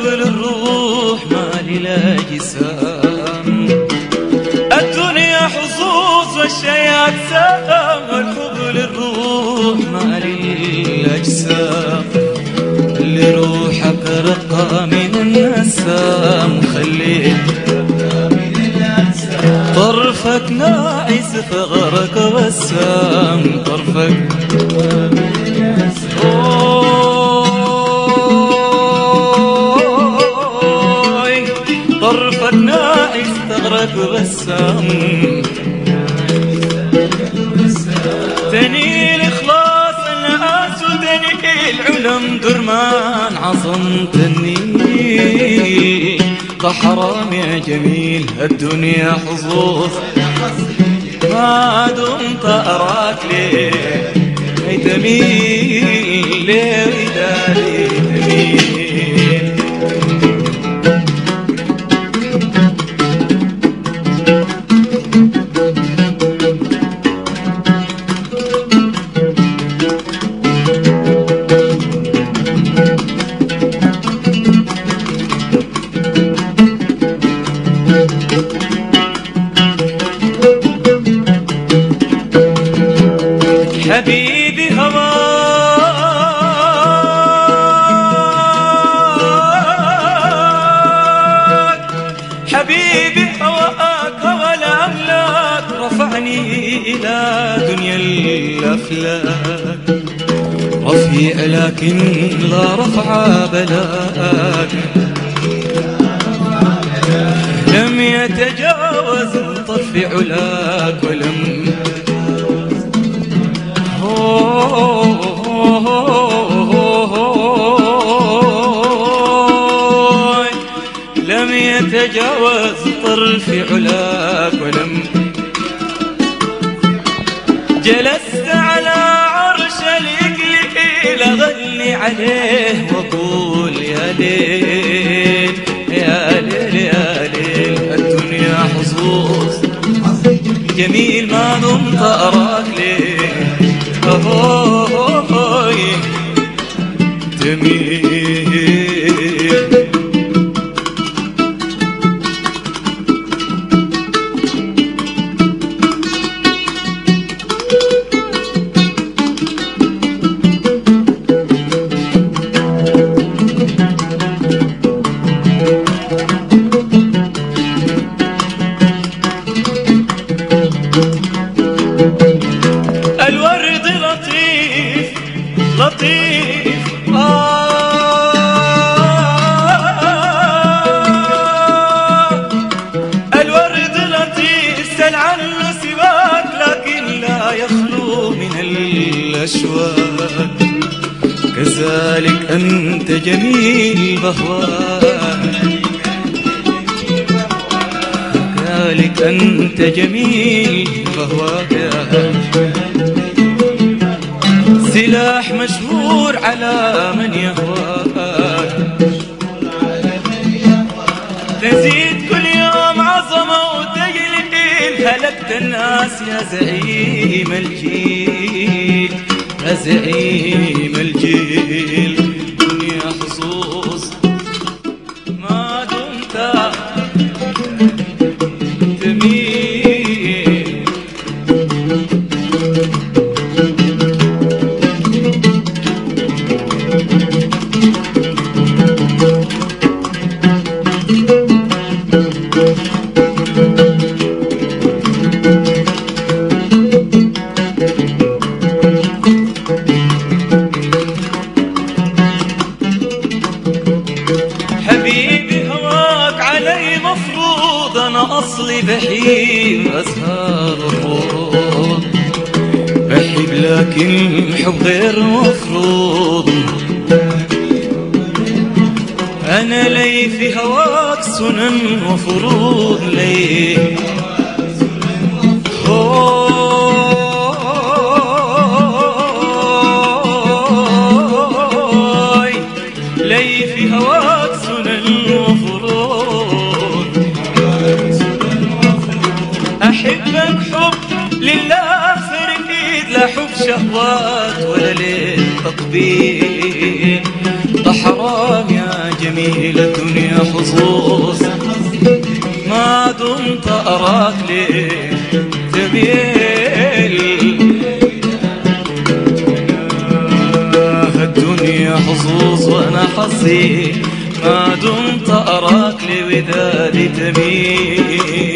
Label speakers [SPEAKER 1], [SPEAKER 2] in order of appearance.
[SPEAKER 1] للروح ما للأجسام الدنيا حظوظ والشيء أجسام والحب للروح ما للأجسام اللي روحك رقى من النسام خليه طرفك ناعس فغرك بسام طرفك أوي طرفك ناعس تغرق بسام تنيل إخلاص الناس وتنيل علم درمان عظم تنيل حرام يا جميل الدنيا حظوظ ما دمت أراك ليه أي تميل ليه وداري تميل حبيبي هواك حبيبي هواك هوى الأملاك رفعني إلى دنيا الأفلاك رفيع لكن لا رفع بلاك لم يتجاوز طرف علاك ولم لم يتجاوز طرف علاك ولم جلست على عرش الإقليل أغني عليه وأقول يا ليل يا ليل يا ليل الدنيا حظوظ جميل ما دمت أراك ليه أهوي جميل الورد لطيف لطيف آه الورد لطيف سل عنه سواك لكن لا يخلو من الأشواك كذلك أنت جميل بهواك كذلك أنت جميل بهواك سلاح مشهور على من يهواك تزيد كل يوم عظمة وتجليل هلكت الناس يا زعيم الجيل يا زعيم الجيل دنيا حظوظ ما دمت تميل حبيبي هواك علي مفروض انا اصلي بحيب ازهار الروض بحب لكن الحب غير مفروض انا لي في هواك سنن وفروض لي هوي لي في هواك سنن وفروض أحبك حب لله فريد لا حب شهوات ولا للتطبيل ده حرام يا جميل حظي للدنيا حظوظ ما دمت أراك لي تميل الدنيا حظوظ وأنا حظي ما دمت أراك لودادي تميل